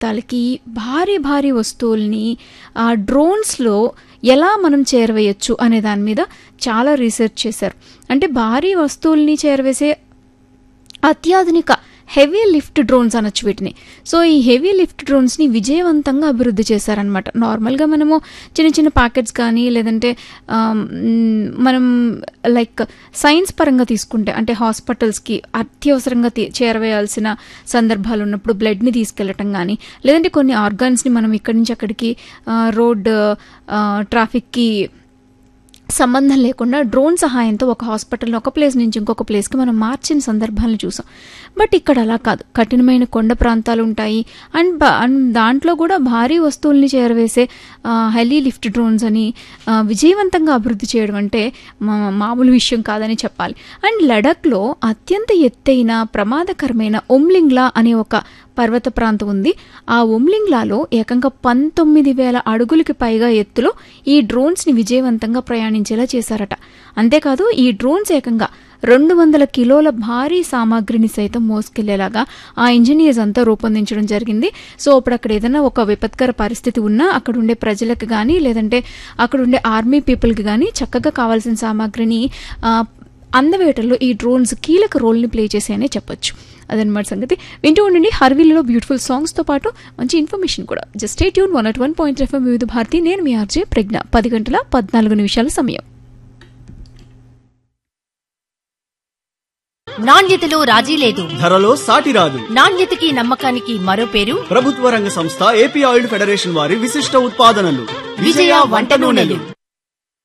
ప్రాంతాలకి భారీ భారీ వస్తువుల్ని ఆ డ్రోన్స్లో ఎలా మనం చేరవేయచ్చు అనే దాని మీద చాలా రీసెర్చ్ చేశారు అంటే భారీ వస్తువుల్ని చేరవేసే అత్యాధునిక హెవీ లిఫ్ట్ డ్రోన్స్ అనొచ్చు వీటిని సో ఈ హెవీ లిఫ్ట్ డ్రోన్స్ని విజయవంతంగా అభివృద్ధి చేశారనమాట నార్మల్గా మనము చిన్న చిన్న ప్యాకెట్స్ కానీ లేదంటే ఆమ్, మ్, మనం లైక్ సైన్స్ పరంగా తీసుకుంటే అంటే హాస్పిటల్స్కి అత్యవసరంగా తీ- చేరవేయాల్సిన సందర్భాలు ఉన్నప్పుడు బ్లడ్ని తీసుకెళ్ళటం కానీ లేదంటే కొన్ని ఆర్గాన్స్ని మనం ఇక్కడి నుంచి అక్కడికి ఆ, రోడ్ ఆ, ట్రాఫిక్కి సంబంధం లేకుండా డ్రోన్ సహాయంతో ఒక హాస్పిటల్ని ఒక ప్లేస్ నుంచి ఇంకొక ప్లేస్కి మనం మార్చిన సందర్భాలను చూసాం బట్ ఇక్కడ అలా కాదు కఠినమైన కొండ ప్రాంతాలు ఉంటాయి అండ్ బ- అండ్ దాంట్లో కూడా భారీ వస్తువుల్ని చేరవేసే హెలీ లిఫ్ట్ డ్రోన్స్ అని ఆ, విజయవంతంగా అభివృద్ధి చేయడం అంటే మా- మామూలు విషయం కాదని చెప్పాలి అండ్ లడఖ్లో అత్యంత ఎత్తైన ప్రమాదకరమైన ఒమ్లింగ్లా అనే ఒక పర్వత ప్రాంతం ఉంది ఆ ఒమ్లింగ్లాలో ఏకంగా పంతొమ్మిది వేల అడుగులకి పైగా ఎత్తులో ఈ డ్రోన్స్ని విజయవంతంగా ప్రయాణించేలా చేశారట అంతేకాదు ఈ డ్రోన్స్ ఏకంగా రెండు వందల కిలోల భారీ సామాగ్రిని సైతం మోసుకెళ్లేలాగా ఆ ఇంజనీర్స్ అంతా రూపొందించడం జరిగింది సో అప్పుడు అక్కడ ఏదైనా ఒక విపత్కర పరిస్థితి ఉన్నా అక్కడ ఉండే ప్రజలకు కానీ లేదంటే అక్కడ ఉండే ఆర్మీ పీపుల్కి కానీ చక్కగా కావాల్సిన సామాగ్రిని ఆ, అందవేటల్లో ఈ డ్రోన్స్ కీలక రోల్ని ప్లే చేసాయనే చెప్పొచ్చు అదనమాట సంగతి వింటూ ఉండండి హర్వీల్లో బ్యూటిఫుల్ సాంగ్స్తో పాటు మంచి ఇన్ఫర్మేషన్ కూడా just stay tune one at one point FM Vividh Bharati నేను మీ ఆర్జే ప్రజ్ఞ పది గంటల పద్నాలుగు నిమిషాల సమయం నాణ్యతలో రాజీ లేదు ధరలో సాటి రాదు నాణ్యతకి నమ్మకానికి మరో పేరు ప్రభుత్వ రంగ సంస్థ ఏపీ ఆయిల్ ఫెడరేషన్ వారి విశిష్ట ఉత్పాదనలు విజయ వంట నూనెలు